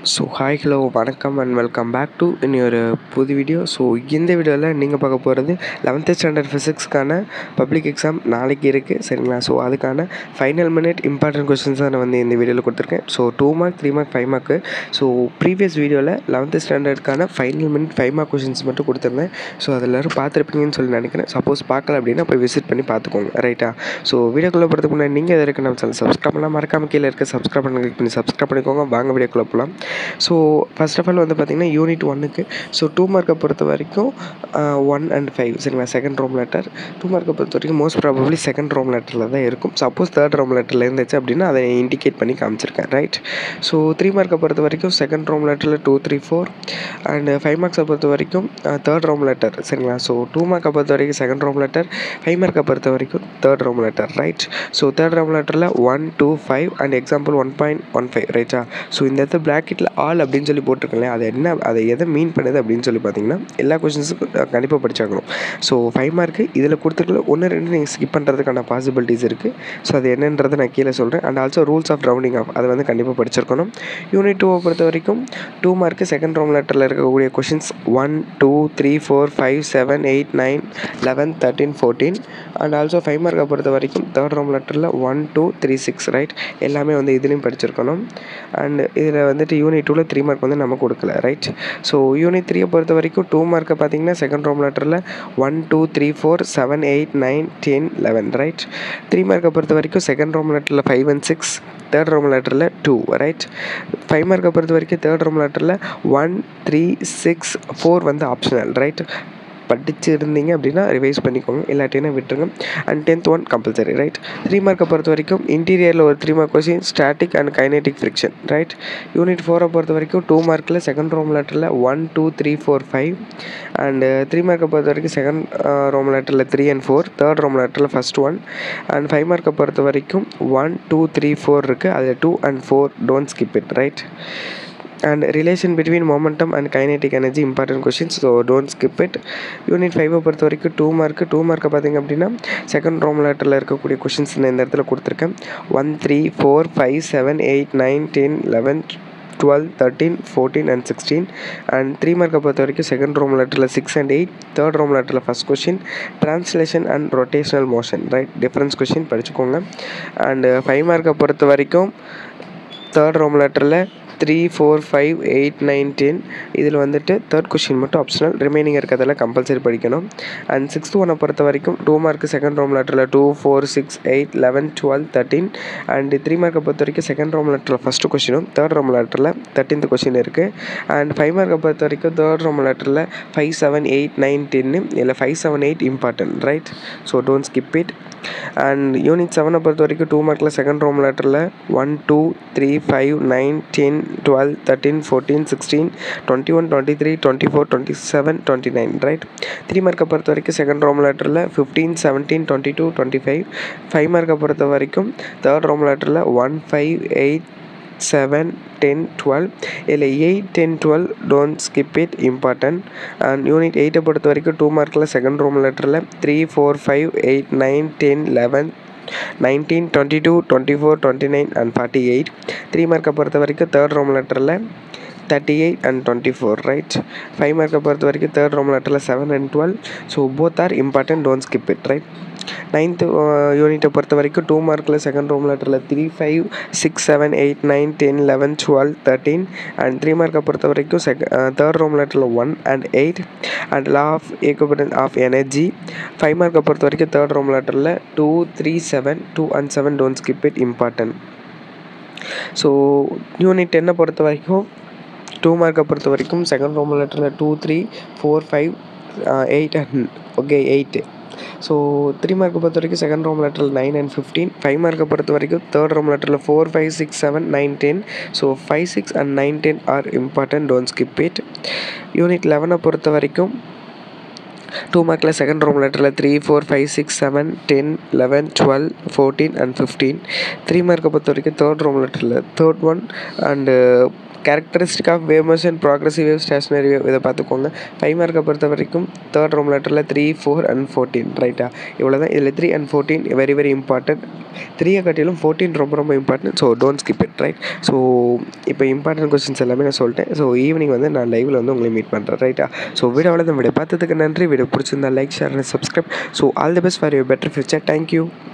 so hi hello வணக்கம் and welcome back to இனி ஒரு புது வீடியோ ஸோ இந்த வீடியோவில் நீங்கள் பார்க்க போகிறது லெவன்த்து ஸ்டாண்டர்ட் ஃபிசிக்ஸ்க்கான பப்ளிக் எக்ஸாம் நாளைக்கு இருக்குது சரிங்களா ஸோ அதுக்கான ஃபைனல் மினிட் இம்பார்ட்டன்ட் கொஸ்டின்ஸ் தான் நான் வந்து இந்த வீடியோவில் கொடுத்துருக்கேன் so two mark three mark five mark so previous வீடியோவில் லெவன்த்து ஸ்டாண்டர்டுக்கான final minute five mark questions மட்டும் கொடுத்துருந்தேன் ஸோ அது எல்லோரும் பார்த்துருப்பீங்கன்னு சொல்லி நினைக்கிறேன் சப்போஸ் பார்க்கல அப்படின்னா போய் விசிட் பண்ணி பார்த்துக்கோங்க ரைட்டா ஸோ வீடியோக்குள்ளே போகிறதுக்கு முன்னாடி நீங்கள் எது இருக்கு நம்ம சேனல் சப்ஸ்கிரைப் பண்ணலாம் மறக்காம கீழே இருக்க சப்ஸ்கிரைப் பண்ணி கிளிக் பண்ணி சப்ஸ்கிரைப் பண்ணிக்கோங்க வாங்க வீடியோக்குள்ளே போகலாம் ஸோ ஃபர்ஸ்ட் ஆஃப் ஆல் வந்து பார்த்திங்கன்னா யூனிட் ஒன்னுக்கு ஸோ டூ மார்க்கை பொறுத்த வரைக்கும் ஒன் அண்ட் ஃபைவ் சரிங்களா செகண்ட் ரோம் லெட்டர் டூ மார்க்கை பொறுத்த வரைக்கும் மோஸ்ட் ப்ராபப்ளி செகண்ட் ரோம் லெட்டரில் தான் இருக்கும் சப்போஸ் தேர்ட் ரோம் லெட்டரில் இருந்துச்சு அப்படின்னா அதை இண்டிகேட் பண்ணி காமிச்சிருக்கேன் ரைட் ஸோ த்ரீ மார்க்கை பொறுத்த வரைக்கும் செகண்ட் ரோம் லெட்டரில் two three four and five மார்க்ஸை பொறுத்த வரைக்கும் தேர்ட் ரோம் லெட்டர் சரிங்களா ஸோ டூ மார்க்கை பொறுத்த வரைக்கும் செகண்ட் ரோம் லெட்டர் ஃபைவ் மார்க்கை பொறுத்த வரைக்கும் third Rome letter right so third Rome லெட்டரில் one two five and example one point one five ரைட்டா ஸோ இந்த இடத்துல ப்ராக்கெட்டில் ஆல் அப்படின்னு சொல்லி போட்டிருக்கேன் அது என்ன அதை எதை மீன் பண்ணுது அப்படின்னு சொல்லி பார்த்தீங்கன்னா எல்லா கொஷின்ஸுக்கும் கண்டிப்பாக படிச்சாகணும் ஸோ ஃபைவ் மார்க்கு இதில் கொடுத்துருக்கல ஒன்று ரெண்டு நீங்கள் ஸ்கிப் பண்ணுறதுக்கான பாசிபிலிட்டிஸ் இருக்குது ஸோ அது என்னன்றதை நான் கீழே சொல்கிறேன் and also rules of rounding off அதை வந்து கண்டிப்பாக படிச்சிருக்கணும் யூனிட் டூவை பொறுத்த வரைக்கும் டூ மார்க்கு செகண்ட் ரோம் லெட்டரில் இருக்கக்கூடிய questions one two three four five seven eight nine eleven thirteen fourteen and also five மார்க்கை பொறுத்த வரைக்கும் தேர்ட் ரோம் லெட்டரில் one two three six right எல்லாமே வந்து இதுலேயும் படிச்சிருக்கணும் அண்ட் இதில் வந்துட்டு யூனிட் டூவில் த்ரீ மார்க் வந்து நம்ம கொடுக்கல ரைட் ஸோ யூனிட் த்ரீயை பொறுத்த வரைக்கும் டூ மார்க்கை பார்த்தீங்கன்னா செகண்ட் ரோம் லெட்டரில் one two three four seven eight nine ten eleven right three மார்க்கை பொறுத்த வரைக்கும் செகண்ட் ரோம் லெட்டரில் five and six third Rome லெட்டரில் டூ ரைட் ஃபைவ் மார்க்கை பொறுத்த வரைக்கும் தேர்ட் ரோம் லெட்டரில் ஒன் த்ரீ சிக்ஸ் ஃபோர் வந்து ஆப்ஷனல் ரைட் படிச்சு இருந்தீங்க அப்படின்னா ரிவைஸ் பண்ணிக்கோங்க இல்லாட்டினா விட்டுருங்க and tenth one compulsory right three மார்க்கை பொறுத்த வரைக்கும் இன்டீரியரில் ஒரு three mark question static and kinetic friction right unit ஃபோரை பொறுத்த வரைக்கும் டூ மார்க்கில் செகண்ட் ரோம் லெட்டரில் one two three four five and three மார்க்கை பொறுத்த வரைக்கும் செகண்ட் ரோம் லெட்டரில் three and four third Rome லெட்டரில் ஃபஸ்ட் ஒன் அண்ட் ஃபைவ் மார்க்கை பொறுத்த வரைக்கும் ஒன் டூ த்ரீ ஃபோர் இருக்குது அதில் two and four don't skip it right and relation between momentum and kinetic energy important questions so don't skip it unit ஃபைவை பொறுத்த வரைக்கும் two mark two மார்க்கை பார்த்திங்க அப்படின்னா செகண்ட் ரோம் லெட்டரில் இருக்கக்கூடிய கொஷின்ஸ் நான் இந்த இடத்துல கொடுத்துருக்கேன் one three four five seven eight nine ten eleven twelve thirteen fourteen and sixteen and three மார்க்கை பொறுத்த வரைக்கும் செகண்ட் ரோம் லெட்டரில் six and eight third Rome லெட்டரில் first question translation and rotational motion right difference question படிச்சுக்கோங்க and five மார்க்கை பொறுத்த வரைக்கும் third Rome லெட்டரில் three four five eight nine ten இதில் வந்துட்டு தேர்ட் கொஷின் மட்டும் ஆப்ஷனல் ரிமைனிங் இருக்கிறதெல்லாம் கம்பல்சரி படிக்கணும் அண்ட் சிக்ஸ்த் ஒனை பொறுத்த வரைக்கும் டூ மார்க்கு செகண்ட் ரோம் லெட்டரில் two four six eight eleven twelve thirteen and three மார்க்கை பொறுத்த வரைக்கும் செகண்ட் ரோம் லெட்டரில் ஃபஸ்ட்டு கொஷினும் தேர்ட் ரோம் லெட்டரில் தேர்ட்டீன்த் கொஷின் இருக்குது அண்ட் ஃபைவ் மார்க்கை பொறுத்த வரைக்கும் தேர்ட் ரோம் லெட்டரில் ஃபைவ் செவன் எயிட் நைன் டென்னு இல்லை five seven eight important right so don't skip it and unit செவனை பொறுத்த வரைக்கும் டூ மார்க்கில் செகண்ட் ரோம் லெட்டரில் one two three five nine ten twelve thirteen fourteen sixteen twenty one twenty three twenty four twenty seven twenty nine right three மார்க்கை பொறுத்த வரைக்கும் second Rome லெட்டரில் fifteen seventeen twenty two twenty five five மார்க்கை பொறுத்த வரைக்கும் third Rome லெட்டரில் one five eight seven ten twelve இதில் eight ten twelve don't skip it important and unit எயிட்டை பொறுத்த வரைக்கும் டூ மார்க்கில் செகண்ட் ரோம் லெட்டரில் three four five eight nine ten eleven nineteen twenty two twenty four twenty nine and forty eight three மார்க்கை பொறுத்த வரைக்கும் third Rome லெட்டரில் thirty eight and twenty four right five மார்க்கை பொறுத்த வரைக்கும் தேர்ட் ரோம் லெட்டரில் seven and twelve so both are important don't skip it right ninth யூனிட்டை பொறுத்த வரைக்கும் டூ மார்க்கில் செகண்ட் ரோம் லெட்டரில் three five six seven eight nine ten eleven twelve thirteen and three மார்க்கை பொறுத்த வரைக்கும் செக தேர்ட் ரோம் லெட்டரில் one and eight and law of equivalence of energy five மார்க்கை பொறுத்த வரைக்கும் தேர்ட் ரோம் லெட்டரில் two three seven two and seven don't skip it important so unit டென்னை பொறுத்த வரைக்கும் டூ மார்க்கை பொறுத்த வரைக்கும் செகண்ட் ரோம் லெட்டரில் two three four five eight and okay eight so three மார்க்கை பொறுத்த வரைக்கும் செகண்ட் ரோம் லெட்டரில் நைன் அண்ட் ஃபிஃப்டீன் ஃபைவ் மார்க்கை பொறுத்த வரைக்கும் தேர்ட் ரோம் லெட்டரில் four five six seven nine ten so five six and nine ten R important don't skip it unit லெவனை பொறுத்த வரைக்கும் டூ மார்க்கில் செகண்ட் ரோம் லெட்டரில் three four five six seven ten eleven twelve fourteen and fifteen three மார்க்கை பொறுத்த வரைக்கும் third Rome லெட்டரில் third one and characteristic of wave motion progressive wave stationary wave இதை பார்த்துக்கோங்க ஃபைவ் மார்க்கை பொறுத்த வரைக்கும் தேர்ட் ரோம் லெட்டரில் த்ரீ ஃபோர் அண்ட் ஃபோர்டீன் ரைட்டா இவ்வளோ தான் இதில் three and fourteen very very important த்ரீயை காட்டிலும் ஃபோர்டீன் ரொம்ப ரொம்ப important so don't skip it right so இப்போ இம்பார்ட்டன்ட் கொஸ்டின்ஸ் எல்லாமே நான் சொல்லிட்டேன் ஸோ ஈவினிங் வந்து நான் லைவில் வந்து உங்களை மீட் பண்ணுறேன் ரைட்டா ஸோ வீடியோவில் இந்த வீடியோ பார்த்ததுக்கு நன்றி வீடியோ பிடிச்சிருந்தா like share and subscribe so all the best for your better future thank you